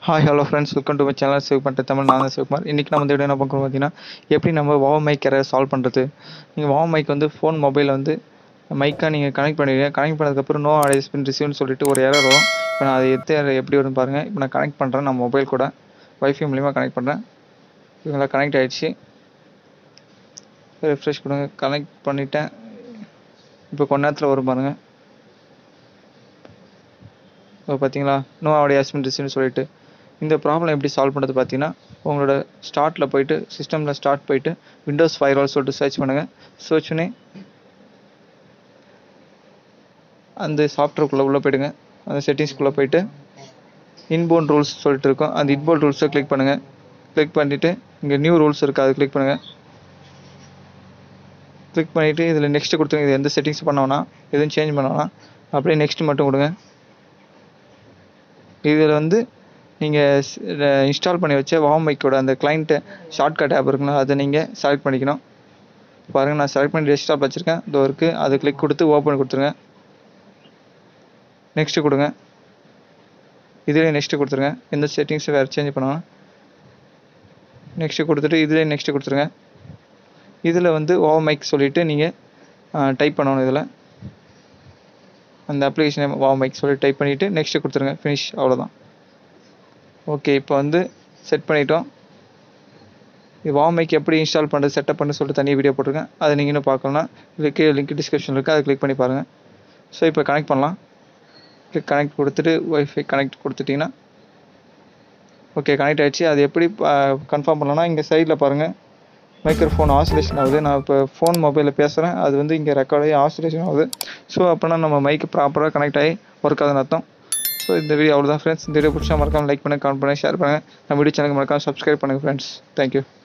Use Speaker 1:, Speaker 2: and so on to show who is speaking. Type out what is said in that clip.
Speaker 1: hi hello friends welcome to my channel save பண்ணிட்டு தமிழ் நான் தான் சிவகுமார் இன்றைக்கி நம்ம வந்து என்ன பார்க்குறோம் பார்த்தீங்கன்னா எப்படி நம்ம வாவ மைக் எரர் சால்வ் பண்ணுறது நீங்கள் வாவ மைக் வந்து ஃபோன் மொபைலில் வந்து மைக்காக நீங்கள் கனெக்ட் பண்ணுவீங்க கனெக்ட் பண்ணதுக்கப்புறம் நோ ஆடியஸ் பின் ரிசீவ்னு சொல்லிட்டு ஒரு எரர் வரும் இப்போ நான் அதை எடுத்து எப்படி வரும்னு பாருங்கள் இப்போ நான் கனெக்ட் பண்ணுறேன் நான் மொபைல் கூட வைஃபை மூலிமா கனெக்ட் பண்ணுறேன் இவங்கள கனெக்ட் ஆகிடுச்சு ரெஃப்ரெஷ் கொடுங்க கனெக்ட் பண்ணிட்டேன் இப்போ கொஞ்ச நேரத்தில் வரும் பாருங்கள் இப்போ பார்த்தீங்களா நோ ஆடியோ ஹஸ்பண்ட் ரிசீவ்னு சொல்லிட்டு இந்த ப்ராப்ளம் எப்படி சால்வ் பண்ணுறது பார்த்தீங்கன்னா உங்களோட ஸ்டார்ட்டில் போயிட்டு சிஸ்டமில் ஸ்டார்ட் போயிட்டு விண்டோஸ் ஃபைரால் சொல்லிட்டு சர்ச் பண்ணுங்கள் சர்ச் பண்ணி அந்த சாஃப்ட்வேர்க்குள்ளே உள்ளே போயிடுங்க அந்த செட்டிங்ஸ்குள்ளே போயிட்டு இன்போன் ரூல்ஸ் சொல்லிட்டு இருக்கும் அந்த இன்போன் ரூல்ஸை கிளிக் பண்ணுங்கள் கிளிக் பண்ணிவிட்டு இங்கே நியூ ரூல்ஸ் இருக்குது அதை கிளிக் பண்ணுங்கள் கிளிக் பண்ணிவிட்டு இதில் நெக்ஸ்ட் கொடுத்துருங்க இது எந்த செட்டிங்ஸ் பண்ணோன்னா எதுவும் சேஞ்ச் பண்ணோன்னா அப்படியே நெக்ஸ்ட் மட்டும் கொடுங்க இதில் வந்து நீங்கள் இன்ஸ்டால் பண்ணி வச்ச வாம் மைக்கோட அந்த கிளைண்ட்டு ஷார்ட்கட் ஆப் இருக்குங்களா அதை நீங்கள் செலக்ட் பண்ணிக்கணும் பாருங்கள் நான் செலக்ட் பண்ணி டெஸ்க்டாப் வச்சுருக்கேன் இதோ இருக்குது அதை கிளிக் கொடுத்து ஓப்பன் கொடுத்துருங்க நெக்ஸ்ட்டு கொடுங்க இதுலேயே நெக்ஸ்ட்டு கொடுத்துருங்க எந்த செட்டிங்ஸும் வேறு சேஞ்ச் பண்ணணும் நெக்ஸ்ட்டு கொடுத்துட்டு இதுலேயே நெக்ஸ்ட்டு கொடுத்துருங்க இதில் வந்து ஓ மைக் சொல்லிவிட்டு நீங்கள் டைப் பண்ணணும் இதில் அந்த அப்ளிகேஷன் வா மைக் சொல்லி டைப் பண்ணிவிட்டு நெக்ஸ்ட்டு கொடுத்துருங்க ஃபினிஷ் அவ்வளோதான் ஓகே இப்போ வந்து செட் பண்ணிட்டோம் இது வா மைக் எப்படி இன்ஸ்டால் பண்ணுறது செட்டப் பண்ணு சொல்லிட்டு தனி வீடியோ போட்டிருக்கேன் அதை நீங்கள் இன்னும் பார்க்கலாம் இதுக்கு லிங்க் டிஸ்கிரிப்ஷன் இருக்குது அதை கிளிக் பண்ணி பாருங்கள் ஸோ இப்போ கனெக்ட் பண்ணலாம் கிளிக் கனெக்ட் கொடுத்துட்டு ஒய்ஃபை கனெக்ட் கொடுத்துட்டிங்கன்னா ஓகே கனெக்ட் ஆகிடுச்சு அது எப்படி கன்ஃபார்ம் பண்ணலாம்னா இங்கே சைடில் பாருங்கள் மைக்ரோஃபோன் ஆசிலேஷன் ஆகுது நான் இப்போ ஃபோன் மொபைலில் பேசுகிறேன் அது வந்து இங்கே ரெக்கார்ட் ஆகி ஆசிலேஷன் ஆகுது ஸோ அப்போனா நம்ம மைக்கு ப்ராப்பராக கனெக்ட் ஆகி ஒர்க் ஆகுதுன்னு அர்த்தம் ஸோ இந்த வீடியோ அவ்வளோதான் ஃப்ரெண்ட்ஸ் இந்த வீடியோ பிடிச்சா மறக்காம லைக் பண்ணுங்கள் கமெண்ட் பண்ணுங்கள் ஷேர் பண்ணுங்கள் நம்ம வீடியோ சேனலுக்கு மறக்காம சப்ஸ்கிரைப் பண்ணுங்கள் ஃப்ரெண்ட்ஸ் தேங்க்யூ